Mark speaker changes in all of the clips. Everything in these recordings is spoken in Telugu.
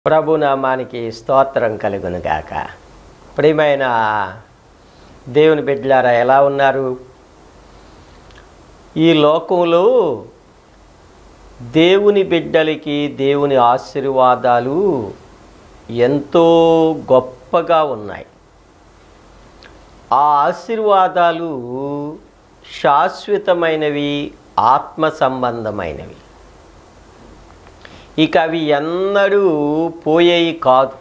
Speaker 1: ప్రభు నామానికి స్తోత్రం కలుగును గాక ప్రియమైన దేవుని బిడ్డలారా ఎలా ఉన్నారు ఈ లోకంలో దేవుని బిడ్డలకి దేవుని ఆశీర్వాదాలు ఎంతో గొప్పగా ఉన్నాయి ఆ ఆశీర్వాదాలు శాశ్వతమైనవి ఆత్మ సంబంధమైనవి ఇక అవి ఎన్నడూ పోయేవి కాదు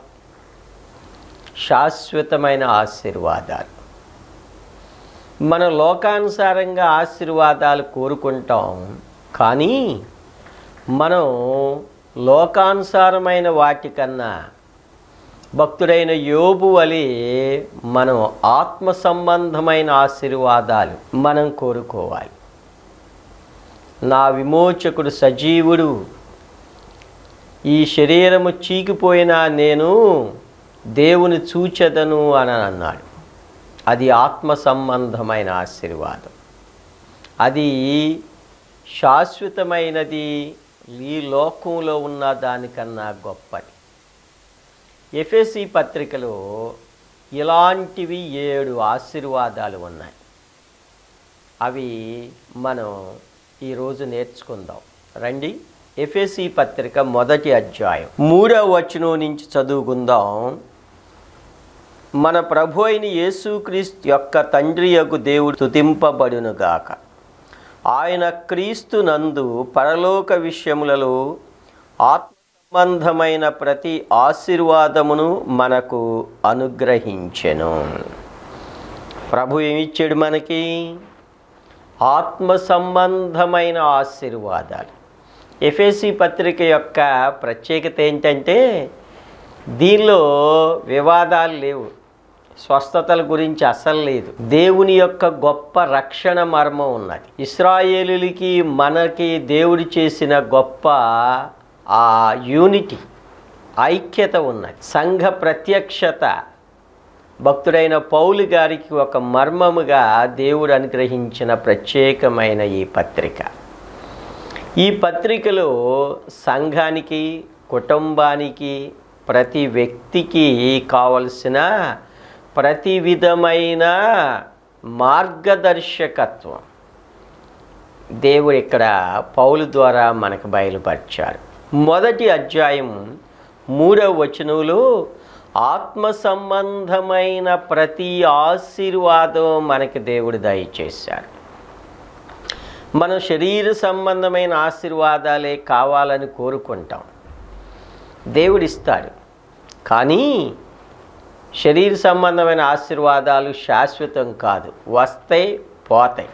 Speaker 1: శాశ్వతమైన ఆశీర్వాదాలు మన లోకానుసారంగా ఆశీర్వాదాలు కోరుకుంటాం కానీ మనం లోకానుసారమైన వాటికన్నా భక్తుడైన యోబు వలె మనం ఆత్మ సంబంధమైన ఆశీర్వాదాలు మనం కోరుకోవాలి నా విమోచకుడు సజీవుడు ఈ శరీరము చీకిపోయినా నేను దేవుని చూచెదను అని అన్నాడు అది ఆత్మ సంబంధమైన ఆశీర్వాదం అది శాశ్వతమైనది ఈ లోకంలో ఉన్న దానికన్నా గొప్పది ఎఫ్ఎసి పత్రికలో ఇలాంటివి ఏడు ఆశీర్వాదాలు ఉన్నాయి అవి మనం ఈరోజు నేర్చుకుందాం రండి ఎఫ్ఎసి పత్రిక మొదటి అధ్యాయం మూడవ వచనం నుంచి చదువుకుందాం మన ప్రభు అయిన యేసుక్రీస్తు యొక్క తండ్రి యొక్క దేవుడు తుతింపబడునుగాక ఆయన క్రీస్తు నందు పరలోక విషయములలో ఆత్మ సంబంధమైన ప్రతి ఆశీర్వాదమును మనకు అనుగ్రహించెను ప్రభు ఏమిచ్చాడు మనకి ఆత్మ సంబంధమైన ఆశీర్వాదాలు ఎఫ్ఎసి పత్రిక యొక్క ప్రత్యేకత ఏంటంటే దీనిలో వివాదాలు లేవు స్వస్థతల గురించి అసలు లేదు దేవుని యొక్క గొప్ప రక్షణ మర్మం ఉన్నది ఇస్రాయేలులకి మనకి దేవుడు చేసిన గొప్ప ఆ యూనిటీ ఐక్యత ఉన్నది సంఘ ప్రత్యక్షత భక్తుడైన పౌలు గారికి ఒక మర్మముగా దేవుడు అనుగ్రహించిన ప్రత్యేకమైన ఈ పత్రిక ఈ పత్రికలో సంఘానికి కుటుంబానికి ప్రతి వ్యక్తికి కావలసిన ప్రతి విధమైన మార్గదర్శకత్వం దేవుడు ఇక్కడ పౌలు ద్వారా మనకు బయలుపరిచాడు మొదటి అధ్యాయం మూడవ వచనంలో ఆత్మ సంబంధమైన ప్రతి ఆశీర్వాదం మనకి దేవుడు దయచేశాడు మనం శరీర సంబంధమైన ఆశీర్వాదాలే కావాలని కోరుకుంటాం దేవుడిస్తాడు కానీ శరీర సంబంధమైన ఆశీర్వాదాలు శాశ్వతం కాదు వస్తాయి పోతాయి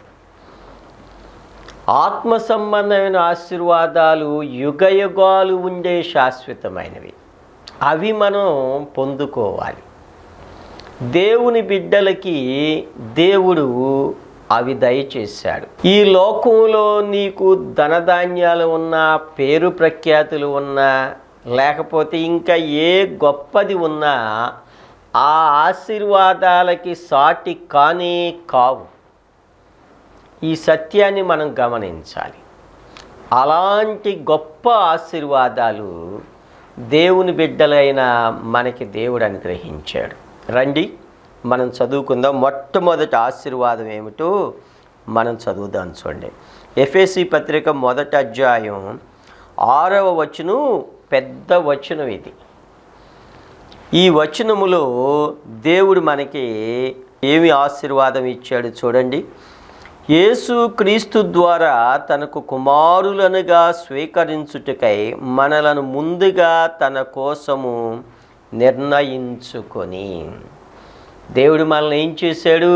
Speaker 1: ఆత్మ సంబంధమైన ఆశీర్వాదాలు యుగ యుగాలు ఉండే శాశ్వతమైనవి అవి మనం పొందుకోవాలి దేవుని బిడ్డలకి దేవుడు అవి దయచేశాడు ఈ లోకంలో నీకు ధనధాన్యాలు ఉన్నా పేరు ప్రఖ్యాతులు ఉన్నా లేకపోతే ఇంకా ఏ గొప్పది ఉన్నా ఆ ఆశీర్వాదాలకి సాటి కానే కావు ఈ సత్యాన్ని మనం గమనించాలి అలాంటి గొప్ప ఆశీర్వాదాలు దేవుని బిడ్డలైన మనకి దేవుడు అనుగ్రహించాడు రండి మనం చదువుకుందాం మొట్టమొదటి ఆశీర్వాదం ఏమిటో మనం చదువుదాం చూడండి ఎఫ్ఎసి పత్రిక మొదటి అధ్యాయం ఆరవ వచనం పెద్ద వచనం ఇది ఈ వచనములో దేవుడు మనకి ఏమి ఆశీర్వాదం ఇచ్చాడు చూడండి యేసు క్రీస్తు ద్వారా తనకు కుమారులనుగా స్వీకరించుటకై మనలను ముందుగా తన కోసము నిర్ణయించుకొని దేవుడు మనల్ని ఏం చేశాడు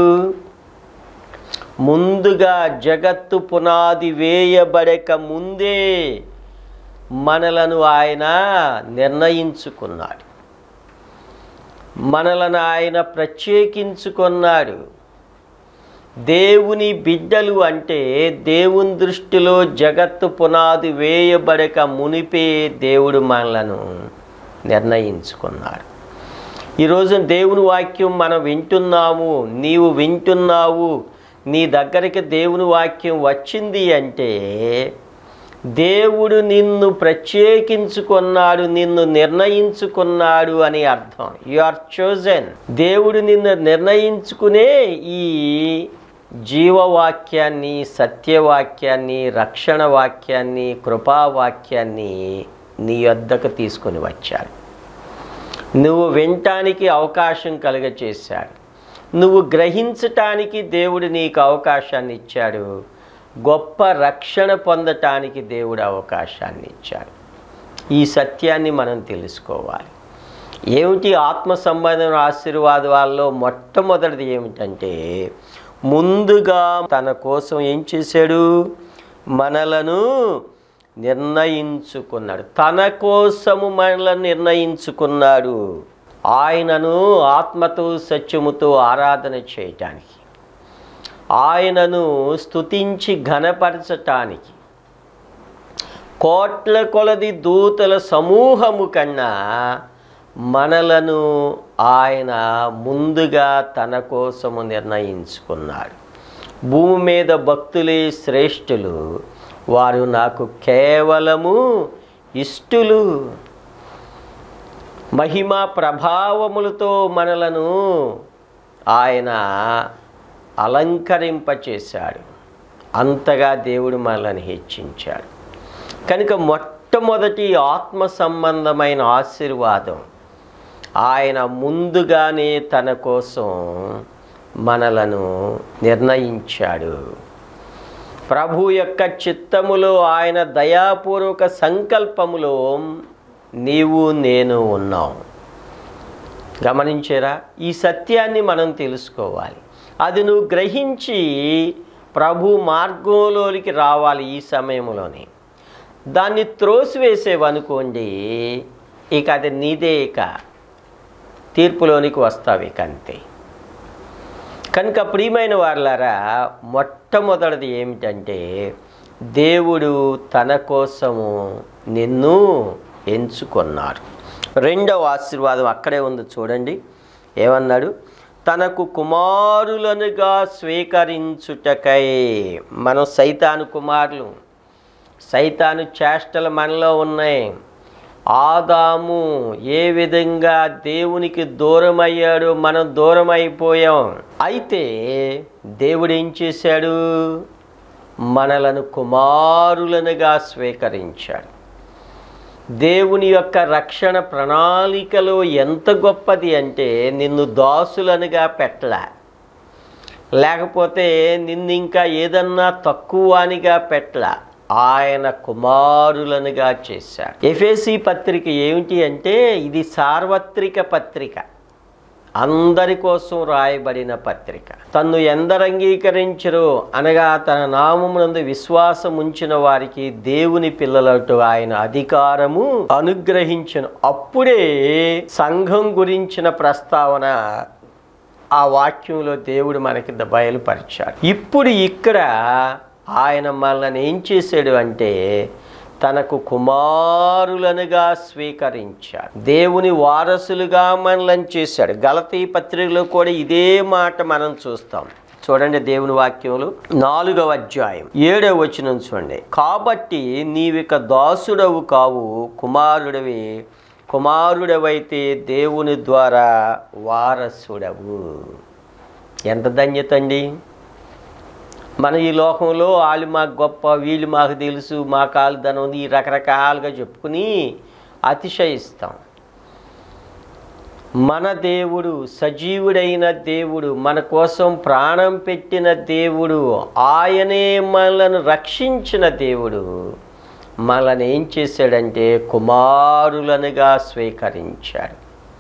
Speaker 1: ముందుగా జగత్తు పునాది వేయబడక ముందే మనలను ఆయన నిర్ణయించుకున్నాడు మనలను ఆయన ప్రత్యేకించుకున్నాడు దేవుని బిడ్డలు అంటే దేవుని దృష్టిలో జగత్తు పునాది వేయబడక మునిపే దేవుడు మనలను నిర్ణయించుకున్నాడు ఈరోజు దేవుని వాక్యం మనం వింటున్నాము నీవు వింటున్నావు నీ దగ్గరికి దేవుని వాక్యం వచ్చింది అంటే దేవుడు నిన్ను ప్రత్యేకించుకున్నాడు నిన్ను నిర్ణయించుకున్నాడు అని అర్థం యు ఆర్ చోజన్ దేవుడు నిన్ను నిర్ణయించుకునే ఈ జీవవాక్యాన్ని సత్యవాక్యాన్ని రక్షణ వాక్యాన్ని కృపావాక్యాన్ని నీ వద్దకు తీసుకొని వచ్చాడు నువ్వు వినటానికి అవకాశం కలుగచేశాడు నువ్వు గ్రహించటానికి దేవుడు నీకు అవకాశాన్ని ఇచ్చాడు గొప్ప రక్షణ పొందటానికి దేవుడు అవకాశాన్ని ఇచ్చాడు ఈ సత్యాన్ని మనం తెలుసుకోవాలి ఏమిటి ఆత్మ సంబంధం ఆశీర్వాదాల్లో మొట్టమొదటిది ఏమిటంటే ముందుగా తన కోసం ఏం చేశాడు మనలను నిర్ణయించుకున్నాడు తన కోసము మనలను నిర్ణయించుకున్నాడు ఆయనను ఆత్మతో సత్యముతో ఆరాధన చేయటానికి ఆయనను స్తుతించి ఘనపరచటానికి కోట్ల కొలది దూతల సమూహము కన్నా మనలను ఆయన ముందుగా తన కోసము నిర్ణయించుకున్నాడు భూమి మీద భక్తులే శ్రేష్ఠులు వారు నాకు కేవలము ఇష్టులు మహిమ ప్రభావములతో మనలను ఆయన అలంకరింపచేశాడు అంతగా దేవుడు మనల్ని హెచ్చించాడు కనుక మొట్టమొదటి ఆత్మ సంబంధమైన ఆశీర్వాదం ఆయన ముందుగానే తన కోసం మనలను నిర్ణయించాడు ప్రభు యొక్క చిత్తములో ఆయన దయాపూర్వక సంకల్పములో నీవు నేను ఉన్నాం గమనించారా ఈ సత్యాన్ని మనం తెలుసుకోవాలి అది నువ్వు గ్రహించి ప్రభు మార్గంలోనికి రావాలి ఈ సమయంలోనే దాన్ని త్రోసివేసేవనుకోండి ఇక అది నీదే ఇక తీర్పులోనికి వస్తావు ఇక అంతే కనుక ప్రియమైన వారులారా మొట్టమొదటిది ఏమిటంటే దేవుడు తన కోసము నిన్ను ఎంచుకున్నాడు రెండవ ఆశీర్వాదం అక్కడే ఉంది చూడండి ఏమన్నాడు తనకు కుమారులనుగా స్వీకరించుటకై మనం సైతాను కుమారులు సైతాను చేష్టలు మనలో ఉన్నాయి ఆదాము ఏ విధంగా దేవునికి దూరం అయ్యాడో మనం దూరం అయిపోయాం అయితే దేవుడు ఏం చేశాడు మనలను కుమారులనుగా స్వీకరించాడు దేవుని యొక్క రక్షణ ప్రణాళికలో ఎంత గొప్పది అంటే నిన్ను దాసులనుగా పెట్టలే లేకపోతే నిన్ను ఇంకా ఏదన్నా తక్కువనిగా పెట్టలే ఆయన కుమారులనుగా చేశాడు ఎఫ్ఎసి పత్రిక ఏమిటి అంటే ఇది సార్వత్రిక పత్రిక అందరి కోసం రాయబడిన పత్రిక తన్ను ఎందరు అంగీకరించరో అనగా తన నామమునందు విశ్వాసం ఉంచిన వారికి దేవుని పిల్లలటు ఆయన అధికారము అనుగ్రహించను అప్పుడే సంఘం గురించిన ప్రస్తావన ఆ వాక్యంలో దేవుడు మనకి బయలుపరిచాడు ఇప్పుడు ఇక్కడ ఆయన మనల్ని ఏం చేశాడు అంటే తనకు కుమారులనుగా స్వీకరించాడు దేవుని వారసులుగా మనలను చేశాడు గలతీ పత్రికలో కూడా ఇదే మాట మనం చూస్తాం చూడండి దేవుని వాక్యంలో నాలుగవ అధ్యాయం ఏడవ వచనం చూడండి కాబట్టి నీవిక దాసుడవు కావు కుమారుడవి కుమారుడవైతే దేవుని ద్వారా వారసుడవు ఎంత ధన్యత అండి మన ఈ లోకంలో వాళ్ళు మాకు గొప్ప వీళ్ళు మాకు తెలుసు మా కాలు ధనం ఉంది ఈ రకరకాలుగా చెప్పుకుని అతిశయిస్తాం మన దేవుడు సజీవుడైన దేవుడు మన కోసం ప్రాణం పెట్టిన దేవుడు ఆయనే మనలను రక్షించిన దేవుడు మనల్ని ఏం చేశాడంటే కుమారులనుగా స్వీకరించాడు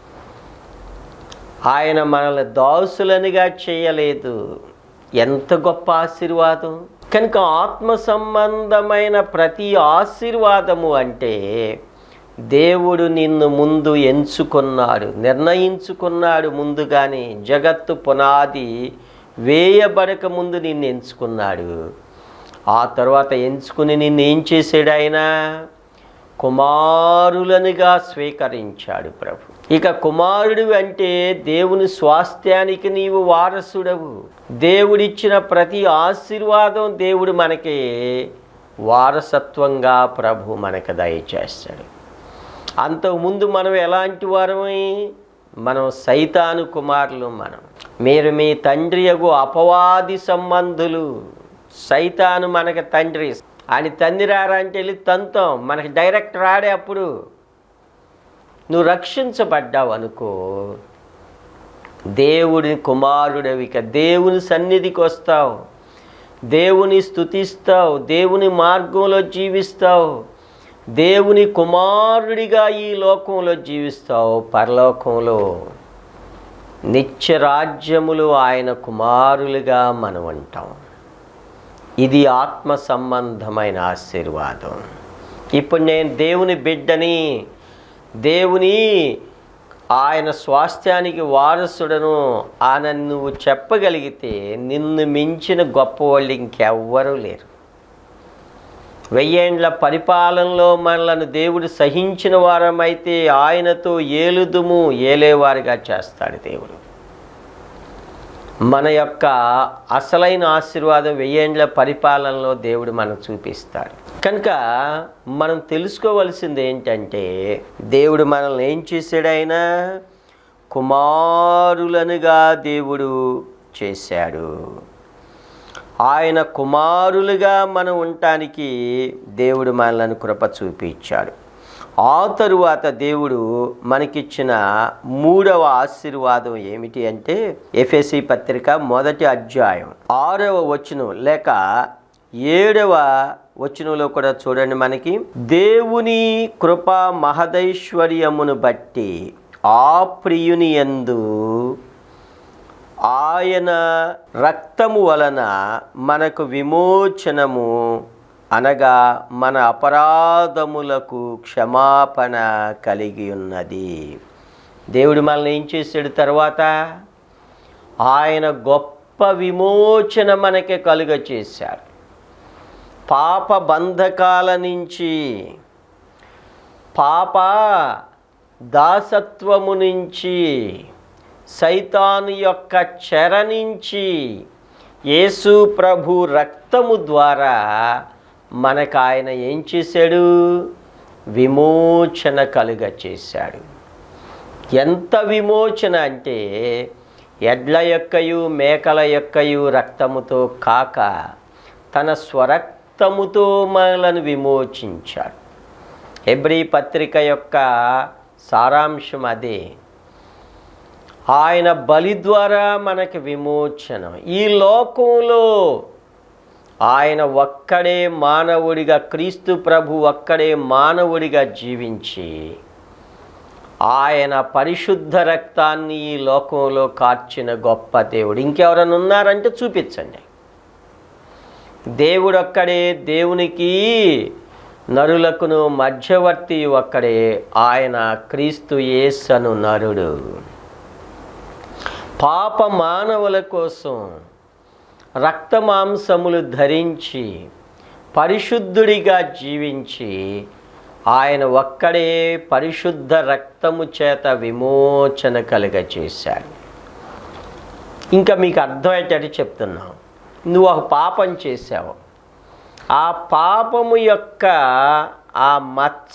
Speaker 1: ఆయన మనల్ని దాసులనుగా చేయలేదు ఎంత గొప్ప ఆశీర్వాదం కనుక ఆత్మ సంబంధమైన ప్రతి ఆశీర్వాదము అంటే దేవుడు నిన్ను ముందు ఎంచుకున్నాడు నిర్ణయించుకున్నాడు ముందుగానే జగత్తు పునాది వేయబడక ముందు నిన్ను ఎంచుకున్నాడు ఆ తర్వాత ఎంచుకుని నిన్ను ఏం చేశాడు ఆయన కుమారులనుగా స్వీకరించాడు ప్రభు ఇక కుమారుడు అంటే దేవుని స్వాస్థ్యానికి నీవు వారసుడవు దేవుడిచ్చిన ప్రతి ఆశీర్వాదం దేవుడు మనకి వారసత్వంగా ప్రభు మనకు దయచేస్తాడు అంతకుముందు మనం ఎలాంటి వారమై మనం సైతాను కుమారులు మనం మీరు మీ తండ్రి యగు అపవాది సంబంధులు సైతాను మనకి తండ్రి ఆయన తండ్రి రారా అంటే వెళ్ళి తంతాం మనకి డైరెక్ట్ రాడే అప్పుడు నువ్వు రక్షించబడ్డావు అనుకో దేవుడి కుమారుడవిక దేవుని సన్నిధికి వస్తావు దేవుని స్తుతిస్తావు దేవుని మార్గంలో జీవిస్తావు దేవుని కుమారుడిగా ఈ లోకంలో జీవిస్తావు పరలోకంలో నిత్య రాజ్యములు ఆయన కుమారులుగా మనం అంటాం ఇది ఆత్మ సంబంధమైన ఆశీర్వాదం ఇప్పుడు నేను దేవుని బిడ్డని దేవుని ఆయన స్వాస్థ్యానికి వారసుడను ఆయన నువ్వు చెప్పగలిగితే నిన్ను మించిన గొప్పవాళ్ళు ఇంకెవ్వరూ లేరు వెయ్యేండ్ల పరిపాలనలో మనలను దేవుడు సహించిన వారమైతే ఆయనతో ఏలుదుము ఏలేవారిగా చేస్తాడు దేవుడు మన యొక్క అసలైన ఆశీర్వాదం వెయ్యేండ్ల పరిపాలనలో దేవుడు మనకు చూపిస్తాడు కనుక మనం తెలుసుకోవలసింది ఏంటంటే దేవుడు మనల్ని ఏం చేశాడు ఆయన కుమారులనుగా దేవుడు చేశాడు ఆయన కుమారులుగా మనం ఉండటానికి దేవుడు మనల్ని కృప చూపించాడు ఆ తరువాత దేవుడు మనకిచ్చిన మూడవ ఆశీర్వాదం ఏమిటి అంటే ఎఫ్ఎసి పత్రిక మొదటి అధ్యాయం ఆరవ వచనం లేక ఏడవ వచనంలో కూడా చూడండి మనకి దేవుని కృప మహదైశ్వర్యమును బట్టి ఆ ప్రియుని యందు ఆయన రక్తము వలన మనకు విమోచనము అనగా మన అపరాధములకు క్షమాపణ కలిగి ఉన్నది దేవుడు మనల్ని ఏం చేశాడు తర్వాత ఆయన గొప్ప విమోచన మనకి కలుగ చేశాడు పాప బంధకాల నుంచి పాప దాసత్వము నుంచి సైతాను యొక్క చెర నుంచి యేసు ప్రభు రక్తము ద్వారా మనకు ఆయన ఏం చేశాడు విమోచన కలుగ చేశాడు ఎంత విమోచన అంటే ఎడ్ల యొక్కయు మేకల యొక్కయు రక్తముతో కాక తన స్వరక్తముతో మనలను విమోచించాడు ఎబ్రి పత్రిక యొక్క సారాంశం అదే ఆయన బలి ద్వారా మనకి విమోచన ఈ లోకంలో ఆయన ఒక్కడే మానవుడిగా క్రీస్తు ప్రభు ఒక్కడే మానవుడిగా జీవించి ఆయన పరిశుద్ధ రక్తాన్ని ఈ లోకంలో కార్చిన గొప్ప దేవుడు ఇంకెవరైనా ఉన్నారంటే చూపించండి దేవుడు ఒక్కడే దేవునికి నరులకును మధ్యవర్తి ఒక్కడే ఆయన క్రీస్తు యేసను నరుడు పాప మానవుల కోసం రక్త మాంసములు ధరించి పరిశుద్ధుడిగా జీవించి ఆయన ఒక్కడే పరిశుద్ధ రక్తము చేత విమోచన కలుగ చేశాడు ఇంకా మీకు అర్థమయ్యేటట్టు చెప్తున్నావు నువ్వు ఒక పాపం చేశావు ఆ పాపము యొక్క ఆ మచ్చ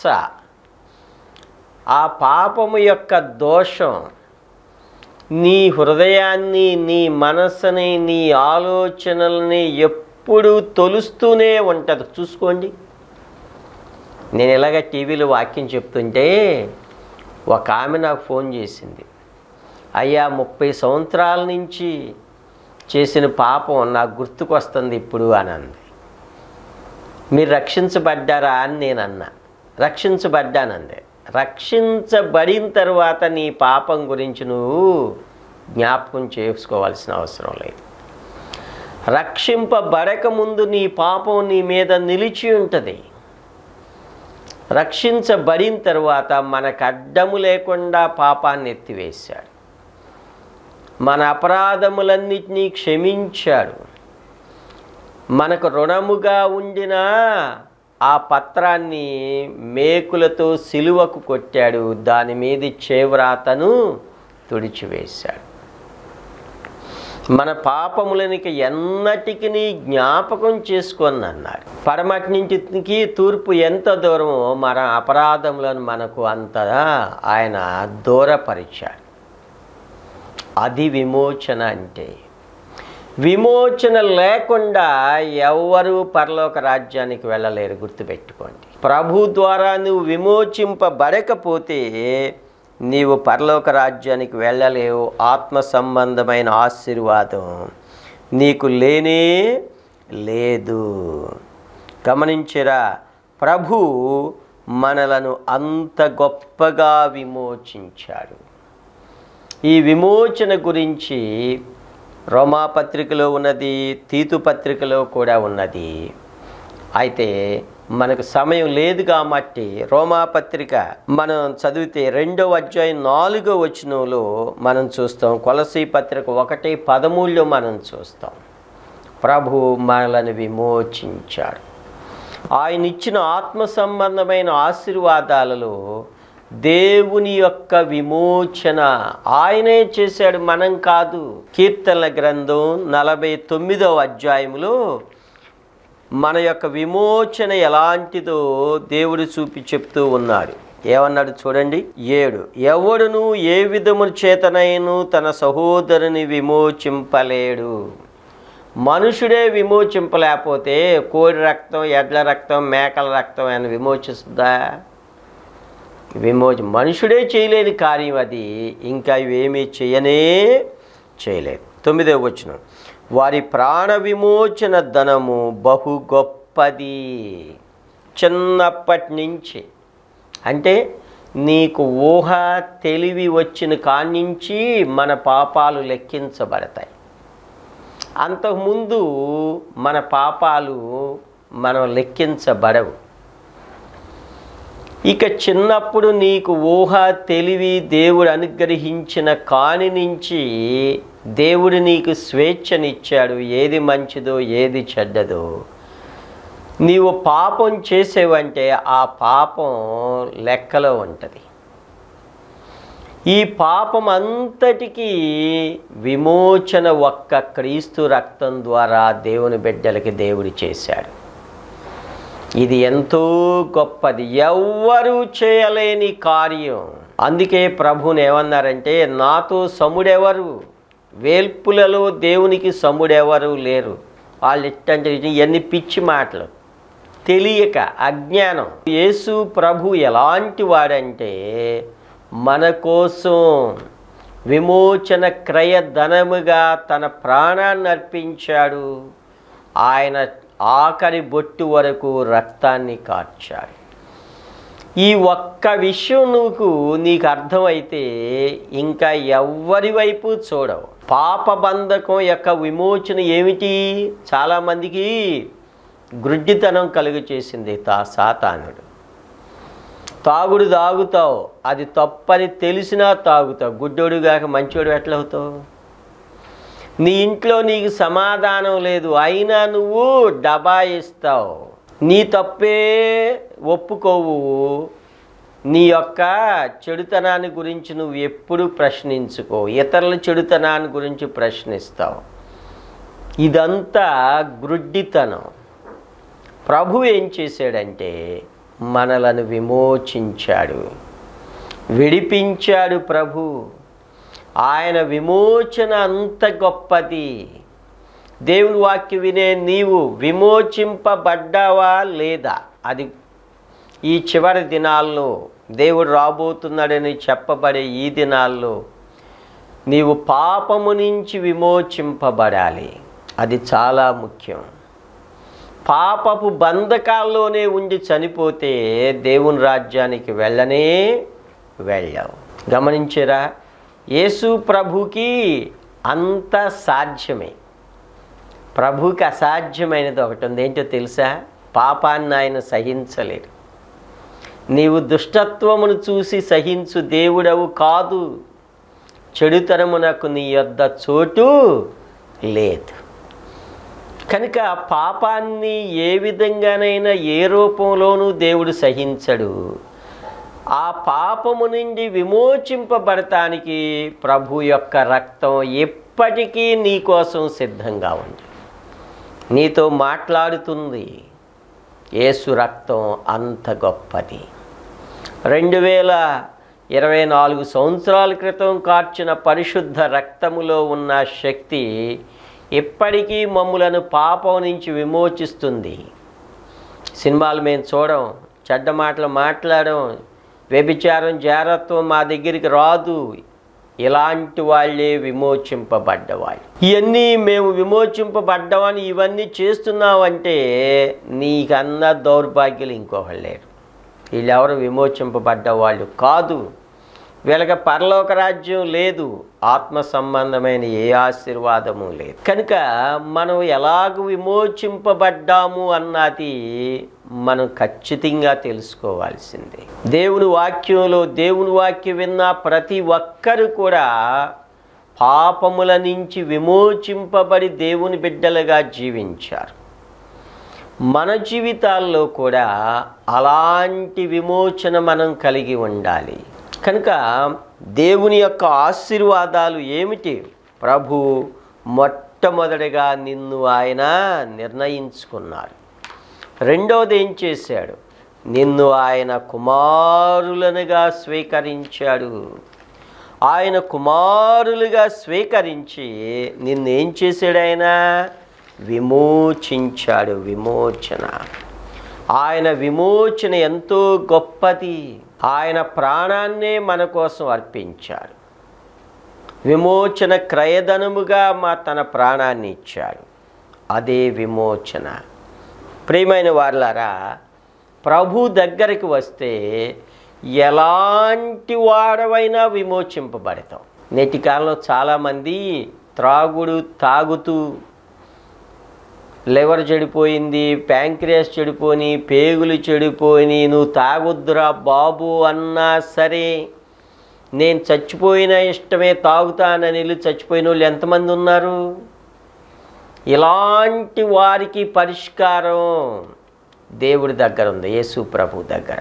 Speaker 1: ఆ పాపము యొక్క దోషం నీ హృదయాన్ని నీ మనసుని నీ ఆలోచనల్ని ఎప్పుడు తొలుస్తూనే ఉంటుంది చూసుకోండి నేను ఇలాగ టీవీలో వాక్యం చెప్తుంటే ఒక ఆమె నాకు ఫోన్ చేసింది అయ్యా ముప్పై సంవత్సరాల నుంచి చేసిన పాపం నాకు గుర్తుకొస్తుంది ఇప్పుడు అని అంది మీరు రక్షించబడ్డారా అని నేను అన్నా రక్షించబడ్డానంది రక్షించబడిన తర్వాత నీ పాపం గురించి నువ్వు జ్ఞాపకం చేసుకోవాల్సిన అవసరం లేదు రక్షింపబడక ముందు నీ పాపం నీ మీద నిలిచి ఉంటుంది రక్షించబడిన తర్వాత మనకు అడ్డము లేకుండా పాపాన్ని ఎత్తివేశాడు మన అపరాధములన్నిటినీ క్షమించాడు మనకు రుణముగా ఉండిన ఆ పత్రాన్ని మేకులతో సిలువకు కొట్టాడు దాని మీద చేవ్రాతను తుడిచివేశాడు మన పాపములనికి ఎన్నటికి జ్ఞాపకం చేసుకొని అన్నాడు పడమటి నుంచి తూర్పు ఎంత దూరమో మన అపరాధములను మనకు అంతగా ఆయన దూరపరిచాడు అది విమోచన అంటే విమోచన లేకుండా ఎవ్వరూ పరలోక రాజ్యానికి వెళ్ళలేరు గుర్తుపెట్టుకోండి ప్రభు ద్వారా నువ్వు విమోచింపబడకపోతే నీవు పరలోక రాజ్యానికి వెళ్ళలేవు ఆత్మ సంబంధమైన ఆశీర్వాదం నీకు లేనే లేదు గమనించరా ప్రభు మనలను అంత గొప్పగా విమోచించాడు ఈ విమోచన గురించి రోమాపత్రికలో ఉన్నది తీతు పత్రికలో కూడా ఉన్నది అయితే మనకు సమయం లేదు కాబట్టి రోమాపత్రిక మనం చదివితే రెండవ అధ్యాయం నాలుగో వచనంలో మనం చూస్తాం కొలసీ పత్రిక ఒకటి పదమూడులో మనం చూస్తాం ప్రభు మనలను విమోచించాడు ఆయన ఇచ్చిన ఆత్మ సంబంధమైన ఆశీర్వాదాలలో దేవుని యొక్క విమోచన ఆయనే చేశాడు మనం కాదు కీర్తనల గ్రంథం నలభై తొమ్మిదవ అధ్యాయంలో మన యొక్క విమోచన ఎలాంటిదో దేవుడు చూపి చెప్తూ ఉన్నాడు ఏమన్నాడు చూడండి ఏడు ఎవడును ఏ విధము చేతనైను తన సహోదరుని విమోచింపలేడు మనుషుడే విమోచింపలేకపోతే కోడి రక్తం ఎడ్ల రక్తం మేకల రక్తం అని విమోచిస్తుందా విమోచ మనుషుడే చేయలేని కార్యం అది ఇంకా ఇవేమీ చేయనే చేయలేదు తొమ్మిదవ వచ్చిన వారి ప్రాణ విమోచన ధనము బహు గొప్పది చిన్నప్పటి నుంచి అంటే నీకు ఊహ తెలివి వచ్చిన కానించి మన పాపాలు లెక్కించబడతాయి అంతకుముందు మన పాపాలు మనం లెక్కించబడవు ఇక చిన్నప్పుడు నీకు ఊహ తెలివి దేవుడు అనుగ్రహించిన కాని నుంచి దేవుడు నీకు స్వేచ్ఛనిచ్చాడు ఏది మంచిదో ఏది చెడ్డదో నీవు పాపం చేసేవంటే ఆ పాపం లెక్కలో ఉంటుంది ఈ పాపం అంతటికీ విమోచన ఒక్క క్రీస్తు రక్తం ద్వారా దేవుని బిడ్డలకి దేవుడు చేశాడు ఇది ఎంతో గొప్పది ఎవ్వరూ చేయలేని కార్యం అందుకే ప్రభుని ఏమన్నారంటే నాతో సముడెవరు వేల్పులలో దేవునికి సముడెవరు లేరు వాళ్ళు ఇట్టంటే ఎన్ని పిచ్చి మాటలు తెలియక అజ్ఞానం యేసు ప్రభు ఎలాంటి వాడంటే మన కోసం విమోచన క్రయ ధనముగా తన ప్రాణాన్ని అర్పించాడు ఆయన ఆఖరి బొట్టు వరకు రక్తాన్ని కార్చాడు ఈ ఒక్క విషయం నువ్వు నీకు అర్థమైతే ఇంకా ఎవ్వరి వైపు చూడవు పాప బంధకం యొక్క విమోచన ఏమిటి చాలామందికి గ్రుడ్డితనం కలుగు చేసింది తా సాతానుడు తాగుడు తాగుతావు అది తప్పని తెలిసినా తాగుతావు గుడ్డోడు కాక మంచోడు ఎట్లవుతావు నీ ఇంట్లో నీకు సమాధానం లేదు అయినా నువ్వు డబాయిస్తావు నీ తప్పే ఒప్పుకోవు నీ యొక్క చెడుతనాన్ని గురించి నువ్వు ఎప్పుడు ప్రశ్నించుకో ఇతరుల చెడుతనాన్ని గురించి ప్రశ్నిస్తావు ఇదంతా గ్రుడ్డితనం ప్రభు ఏం చేశాడంటే మనలను విమోచించాడు విడిపించాడు ప్రభు ఆయన విమోచన అంత గొప్పది దేవుని వాక్య వినే నీవు విమోచింపబడ్డావా లేదా అది ఈ చివరి దినాల్లో దేవుడు రాబోతున్నాడని చెప్పబడే ఈ దినాల్లో నీవు పాపము నుంచి విమోచింపబడాలి అది చాలా ముఖ్యం పాపపు బంధకాల్లోనే ఉండి చనిపోతే దేవుని రాజ్యానికి వెళ్ళనే వెళ్ళావు గమనించరా యేసు ప్రభుకి అంత సాధ్యమే ప్రభుకి అసాధ్యమైనది ఒకటి ఉంది ఏంటో తెలుసా పాపాన్ని ఆయన సహించలేడు నీవు దుష్టత్వమును చూసి సహించు దేవుడవు కాదు చెడుతనమునకు నీ యొద్ద చోటు లేదు కనుక పాపాన్ని ఏ విధంగానైనా ఏ రూపంలోనూ దేవుడు సహించడు ఆ పాపము నుండి విమోచింపబడటానికి ప్రభు యొక్క రక్తం ఇప్పటికీ నీ కోసం సిద్ధంగా ఉంది నీతో మాట్లాడుతుంది యేసు రక్తం అంత గొప్పది రెండు వేల ఇరవై నాలుగు సంవత్సరాల క్రితం కార్చిన పరిశుద్ధ రక్తములో ఉన్న శక్తి ఇప్పటికీ మమ్ములను పాపం నుంచి విమోచిస్తుంది సినిమాలు మేము చూడం చెడ్డ మాటలు మాట్లాడడం వ్యభిచారం జారత్వం మా దగ్గరికి రాదు ఇలాంటి వాళ్ళే విమోచింపబడ్డవాళ్ళు ఇవన్నీ మేము విమోచింపబడ్డమని ఇవన్నీ చేస్తున్నామంటే నీకన్నా దౌర్భాగ్యులు ఇంకొకళ్ళు లేరు వీళ్ళెవరు విమోచింపబడ్డ వాళ్ళు కాదు వీళ్ళకి పరలోక రాజ్యం లేదు ఆత్మ సంబంధమైన ఏ ఆశీర్వాదము లేదు కనుక మనం ఎలాగ విమోచింపబడ్డాము అన్నది మనం ఖచ్చితంగా తెలుసుకోవాల్సిందే దేవుని వాక్యంలో దేవుని వాక్యం విన్న ప్రతి ఒక్కరు కూడా పాపముల నుంచి విమోచింపబడి దేవుని బిడ్డలుగా జీవించారు మన జీవితాల్లో కూడా అలాంటి విమోచన మనం కలిగి ఉండాలి కనుక దేవుని యొక్క ఆశీర్వాదాలు ఏమిటి ప్రభు మొట్టమొదటిగా నిన్ను ఆయన నిర్ణయించుకున్నాడు రెండవది ఏం చేశాడు నిన్ను ఆయన కుమారులనుగా స్వీకరించాడు ఆయన కుమారులుగా స్వీకరించి నిన్నేం చేశాడు ఆయన విమోచించాడు విమోచన ఆయన విమోచన ఎంతో గొప్పది ఆయన ప్రాణాన్నే మన కోసం అర్పించాడు విమోచన క్రయధనముగా మా తన ప్రాణాన్ని ఇచ్చాడు అదే విమోచన ప్రియమైన వారులారా ప్రభు దగ్గరికి వస్తే ఎలాంటి వాడవైనా విమోచింపబడతాం నేటి కాలంలో చాలామంది త్రాగుడు తాగుతూ లివర్ చెడిపోయింది ప్యాంక్రియాస్ చెడిపోయి పేగులు చెడిపోయి నువ్వు తాగొద్దురా బాబు అన్నా సరే నేను చచ్చిపోయిన ఇష్టమే తాగుతానని వెళ్ళి చచ్చిపోయిన వాళ్ళు ఎంతమంది ఉన్నారు ఇలాంటి వారికి పరిష్కారం దేవుడి దగ్గర ఉంది యేసు ప్రభు దగ్గర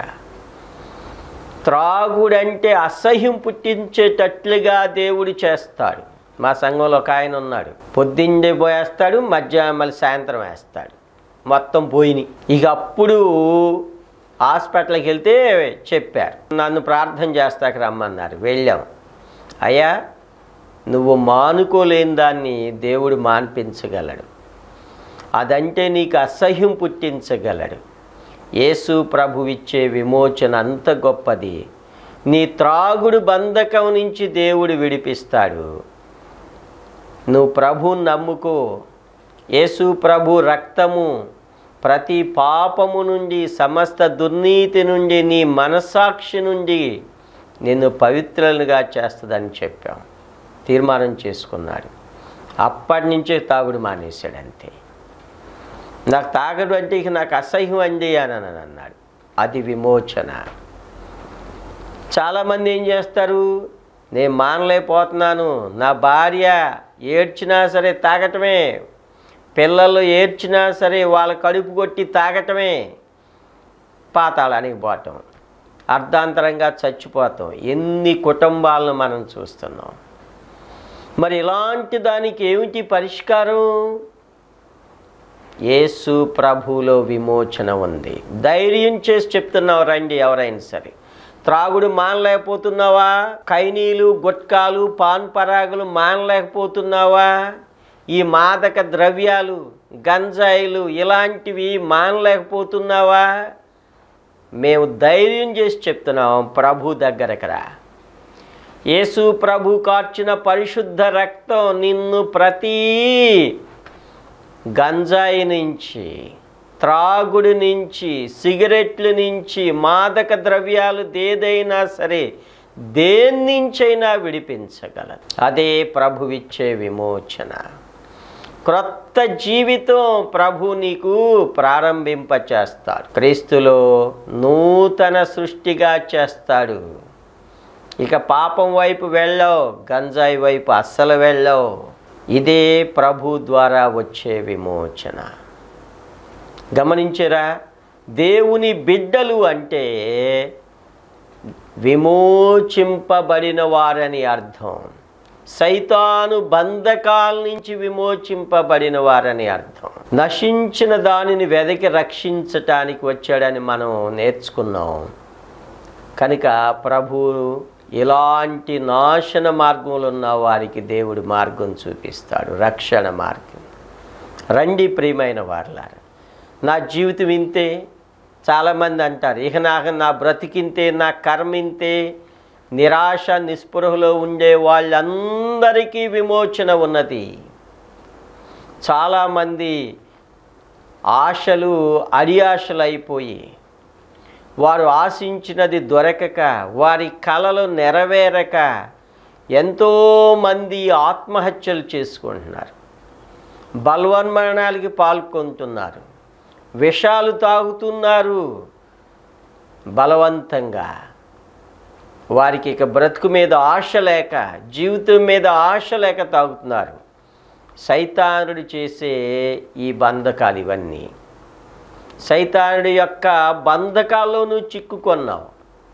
Speaker 1: త్రాగుడంటే అసహ్యం పుట్టించేటట్లుగా దేవుడు చేస్తాడు మా సంఘంలో ఒక ఆయన ఉన్నాడు పొద్దున్నే పోయేస్తాడు మధ్యాహ్నం మళ్ళీ సాయంత్రం వేస్తాడు మొత్తం పోయినాయి ఇక అప్పుడు హాస్పిటల్కి వెళ్తే చెప్పారు నన్ను ప్రార్థన చేస్తాక రమ్మన్నారు వెళ్ళాం అయ్యా నువ్వు మానుకోలేని దాన్ని దేవుడు మాన్పించగలడు అదంటే నీకు అసహ్యం పుట్టించగలడు యేసు ప్రభువిచ్చే విమోచన అంత గొప్పది నీ త్రాగుడు బంధకం నుంచి దేవుడు విడిపిస్తాడు నువ్వు ప్రభువుని నమ్ముకో యేసు ప్రభు రక్తము ప్రతి పాపము నుండి సమస్త దుర్నీతి నుండి నీ మనసాక్షి నుండి నిన్ను పవిత్రులుగా చేస్తుందని చెప్పాం తీర్మానం చేసుకున్నాడు అప్పటి నుంచే తాగుడు మానేశాడు అంతే నాకు తాగడు అంటే ఇక నాకు అసహ్యం అండి అని అని అన్నాడు అది విమోచన చాలామంది ఏం చేస్తారు నేను మానలేకపోతున్నాను నా భార్య ఏడ్చినా సరే తాగటమే పిల్లలు ఏడ్చినా సరే వాళ్ళ కడుపు కొట్టి తాగటమే పాతాళానికి పోవటం అర్ధాంతరంగా చచ్చిపోతాం ఎన్ని కుటుంబాలను మనం చూస్తున్నాం మరి ఇలాంటి దానికి ఏమిటి పరిష్కారం యేసు ప్రభులో విమోచన ఉంది ధైర్యం చేసి చెప్తున్నావు రండి ఎవరైనా సరే త్రాగుడు మానలేకపోతున్నావా కైనీలు గుట్కాలు పాన్ పరాగులు మానలేకపోతున్నావా ఈ మాదక ద్రవ్యాలు గంజాయిలు ఇలాంటివి మానలేకపోతున్నావా మేము ధైర్యం చేసి చెప్తున్నాం ప్రభు దగ్గరకు రా యేసు ప్రభు కార్చిన పరిశుద్ధ రక్తం నిన్ను ప్రతి గంజాయి నుంచి త్రాగుడు నుంచి సిగరెట్ల నుంచి మాదక ద్రవ్యాలు దేదైనా సరే దేని నుంచైనా విడిపించగలదు అదే ప్రభువిచ్చే విమోచన క్రొత్త జీవితం ప్రభు నీకు ప్రారంభింప చేస్తాడు క్రీస్తులో నూతన సృష్టిగా చేస్తాడు ఇక పాపం వైపు వెళ్ళవు గంజాయి వైపు అస్సలు వెళ్ళవు ఇదే ప్రభు ద్వారా వచ్చే విమోచన గమనించరా దేవుని బిడ్డలు అంటే విమోచింపబడిన వారని అర్థం సైతాను బంధకాల నుంచి విమోచింపబడిన వారని అర్థం నశించిన దానిని వెదకి రక్షించటానికి వచ్చాడని మనం నేర్చుకున్నాం కనుక ప్రభు ఇలాంటి నాశన మార్గంలో ఉన్న వారికి దేవుడు మార్గం చూపిస్తాడు రక్షణ మార్గం రండి ప్రియమైన వారులారా నా జీవితం ఇంతే చాలామంది అంటారు ఇక నాకు నా బ్రతికింతే నా కర్మ ఇంతే నిరాశ నిస్పృహలో ఉండే వాళ్ళందరికీ విమోచన ఉన్నది చాలామంది ఆశలు అడియాశలు అయిపోయి వారు ఆశించినది దొరకక వారి కలలు నెరవేరక ఎంతోమంది ఆత్మహత్యలు చేసుకుంటున్నారు బలవన్మరణాలకి పాల్గొంటున్నారు విషాలు తాగుతున్నారు బలవంతంగా వారికి ఇక బ్రతుకు మీద ఆశ లేక జీవితం మీద ఆశ లేక తాగుతున్నారు సైతానుడు చేసే ఈ బంధకాలు ఇవన్నీ సైతానుడి యొక్క బంధకాల్లోనూ చిక్కుకొన్నావు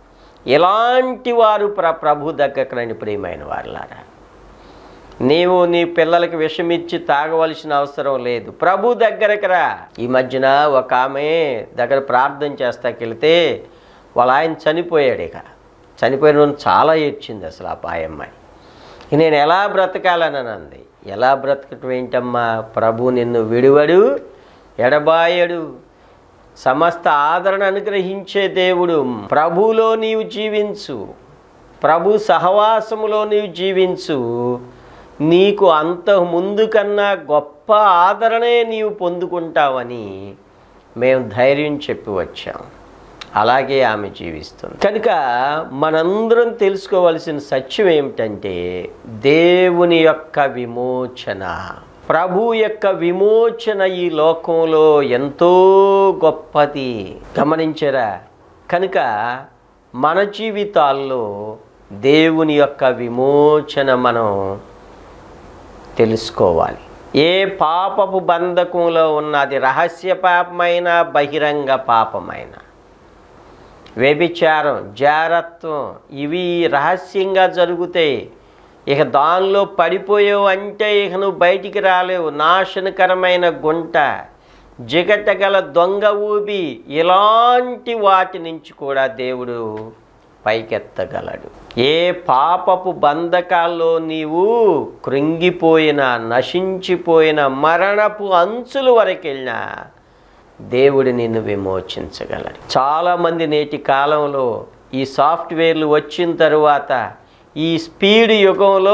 Speaker 1: ఇలాంటి వారు ప్ర ప్రభు దగ్గరకు రండి ప్రియమైన వారులారా నీవు నీ పిల్లలకి విషమిచ్చి తాగవలసిన అవసరం లేదు ప్రభు దగ్గరకు రా ఈ మధ్యన ఒక ఆమె దగ్గర ప్రార్థన చేస్తాకెళ్తే వాళ్ళ ఆయన చనిపోయాడు ఇక చనిపోయిన రోజు చాలా ఏడ్చింది అసలు ఆ పాయమ్మాయి నేను ఎలా బ్రతకాలని అంది ఎలా బ్రతకటం ఏంటమ్మా ప్రభు నిన్ను విడివడు ఎడబాయడు సమస్త ఆదరణ అనుగ్రహించే దేవుడు ప్రభులో నీవు జీవించు ప్రభు సహవాసములో నీవు జీవించు నీకు అంత ముందు కన్నా గొప్ప ఆదరణే నీవు పొందుకుంటావని మేము ధైర్యం చెప్పి వచ్చాం అలాగే ఆమె జీవిస్తుంది కనుక మనందరం తెలుసుకోవలసిన సత్యం ఏమిటంటే దేవుని యొక్క విమోచన ప్రభు యొక్క విమోచన ఈ లోకంలో ఎంతో గొప్పది గమనించరా కనుక మన జీవితాల్లో దేవుని యొక్క విమోచన మనం తెలుసుకోవాలి ఏ పాపపు బంధకంలో ఉన్నది రహస్య పాపమైన బహిరంగ పాపమైన వ్యభిచారం జారత్వం ఇవి రహస్యంగా జరుగుతాయి ఇక దానిలో పడిపోయావు అంటే ఇక నువ్వు బయటికి రాలేవు నాశనకరమైన గుంట జిగటగల దొంగ ఊబి ఇలాంటి వాటి నుంచి కూడా దేవుడు పైకెత్తగలడు ఏ పాపపు బంధకాల్లో నీవు కృంగిపోయిన నశించిపోయిన మరణపు అంచుల వరకు వెళ్ళినా దేవుడు నిన్ను విమోచించగలడు చాలామంది నేటి కాలంలో ఈ సాఫ్ట్వేర్లు వచ్చిన తరువాత ఈ స్పీడ్ యుగంలో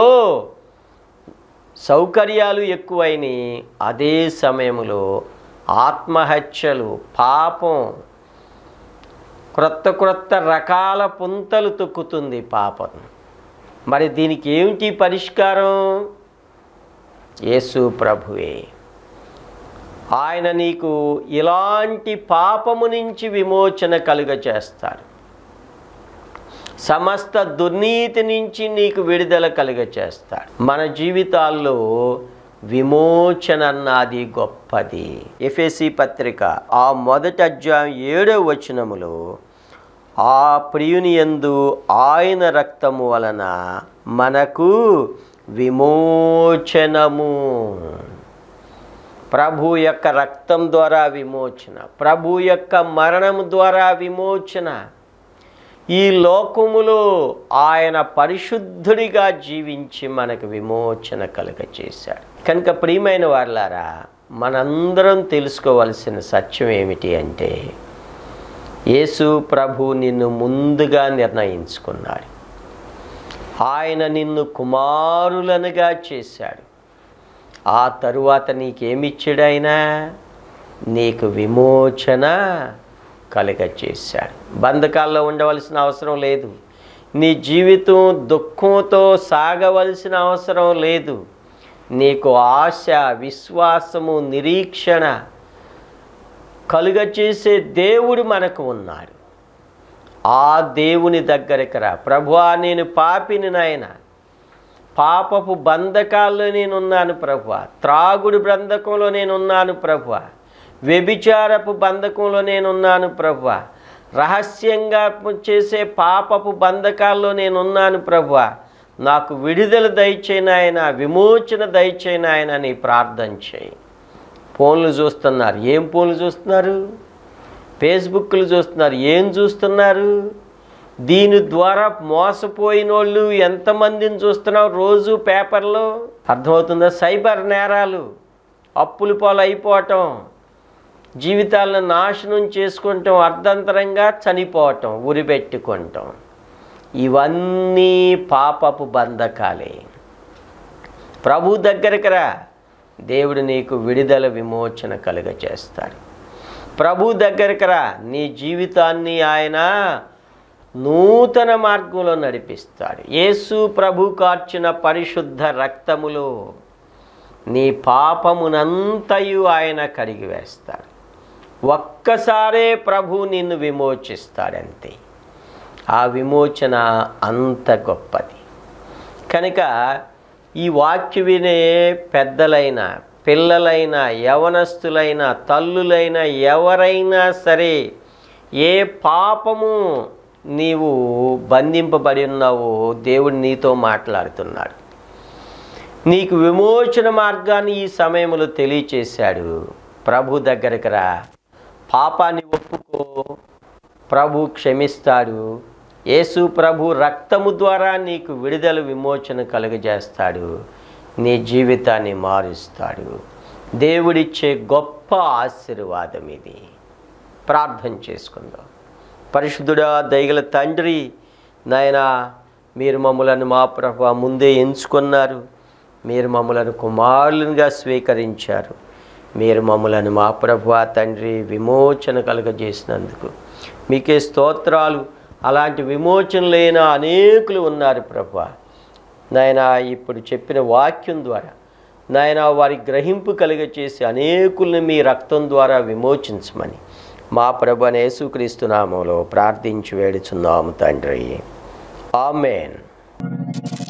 Speaker 1: సౌకర్యాలు ఎక్కువైనాయి అదే సమయంలో ఆత్మహత్యలు పాపం క్రొత్త క్రొత్త రకాల పుంతలు తొక్కుతుంది పాపం మరి దీనికి ఏమిటి పరిష్కారం యేసు ప్రభువే ఆయన నీకు ఇలాంటి పాపము నుంచి విమోచన కలుగ చేస్తాడు సమస్త దుర్నీతి నుంచి నీకు విడుదల కలుగ చేస్తాడు మన జీవితాల్లో విమోచన అన్నది గొప్పది ఎఫ్ఎసి పత్రిక ఆ మొదటి అధ్యాయం ఏడవ వచనములో ఆ ప్రియుని యందు ఆయన రక్తము వలన మనకు విమోచనము ప్రభు యొక్క రక్తం ద్వారా విమోచన ప్రభు యొక్క మరణము ద్వారా విమోచన ఈ లోకములో ఆయన పరిశుద్ధుడిగా జీవించి మనకు విమోచన కలుగ చేశాడు కనుక ప్రియమైన వాళ్ళారా మనందరం తెలుసుకోవలసిన సత్యం ఏమిటి అంటే యేసు ప్రభు నిన్ను ముందుగా నిర్ణయించుకున్నాడు ఆయన నిన్ను కుమారులనుగా చేశాడు ఆ తరువాత నీకేమిచ్చాడు ఆయన నీకు విమోచన కలుగ చేశాడు బంధకాల్లో ఉండవలసిన అవసరం లేదు నీ జీవితం దుఃఖంతో సాగవలసిన అవసరం లేదు నీకు ఆశ విశ్వాసము నిరీక్షణ కలుగ చేసే దేవుడు మనకు ఉన్నాడు ఆ దేవుని దగ్గరికి రా ప్రభువా నేను పాపిని నాయన పాపపు బంధకాల్లో నేనున్నాను ప్రభువ త్రాగుడు బంధకంలో నేనున్నాను ప్రభువ వ్యభిచారపు బంధకంలో నేనున్నాను ప్రభువ రహస్యంగా చేసే పాపపు బంధకాల్లో నేనున్నాను ప్రభువ నాకు విడుదల దయచేయని ఆయన విమోచన దయచేయని ఆయన అని ప్రార్థన చేయి ఫోన్లు చూస్తున్నారు ఏం ఫోన్లు చూస్తున్నారు ఫేస్బుక్లు చూస్తున్నారు ఏం చూస్తున్నారు దీని ద్వారా మోసపోయిన వాళ్ళు ఎంతమందిని చూస్తున్నావు రోజు పేపర్లో అర్థమవుతుందా సైబర్ నేరాలు అప్పుల పాలు అయిపోవటం జీవితాలను నాశనం చేసుకుంటాం అర్ధంతరంగా చనిపోవటం ఉరిపెట్టుకుంటాం ఇవన్నీ పాపపు బంధకాలే ప్రభు దగ్గరికి రా దేవుడు నీకు విడుదల విమోచన కలుగచేస్తాడు ప్రభు దగ్గరికి రా నీ జీవితాన్ని ఆయన నూతన మార్గంలో నడిపిస్తాడు యేసు ప్రభు కార్చిన పరిశుద్ధ రక్తములో నీ పాపమునంతయు ఆయన కడిగి వేస్తాడు ఒక్కసారే ప్రభు నిన్ను విమోచిస్తాడంతే ఆ విమోచన అంత గొప్పది కనుక ఈ వాక్య వినే పెద్దలైన పిల్లలైన యవనస్తులైన తల్లులైన ఎవరైనా సరే ఏ పాపము నీవు బంధింపబడి ఉన్నావో దేవుడు నీతో మాట్లాడుతున్నాడు నీకు విమోచన మార్గాన్ని ఈ సమయంలో తెలియచేశాడు ప్రభు దగ్గరికి రా పాపాన్ని ఒప్పుకో ప్రభు క్షమిస్తాడు యేసు ప్రభు రక్తము ద్వారా నీకు విడుదల విమోచన కలుగజేస్తాడు నీ జీవితాన్ని మారుస్తాడు దేవుడిచ్చే గొప్ప ఆశీర్వాదం ఇది ప్రార్థన చేసుకుందాం పరిశుద్ధుడా దయగల తండ్రి నాయనా మీరు మమ్మలను మా ప్రభు ముందే ఎంచుకున్నారు మీరు మమ్మలను కుమారులుగా స్వీకరించారు మీరు మమ్మలను మా ప్రభు తండ్రి విమోచన కలుగజేసినందుకు మీకే స్తోత్రాలు అలాంటి విమోచన లేని అనేకులు ఉన్నారు ప్రభు నాయన ఇప్పుడు చెప్పిన వాక్యం ద్వారా నాయన వారి గ్రహింపు కలిగచేసి అనేకుల్ని మీ రక్తం ద్వారా విమోచించమని మా ప్రభు అనే యేసుక్రీస్తు నామంలో ప్రార్థించి వేడుచున్నాము తండ్రి ఆమెన్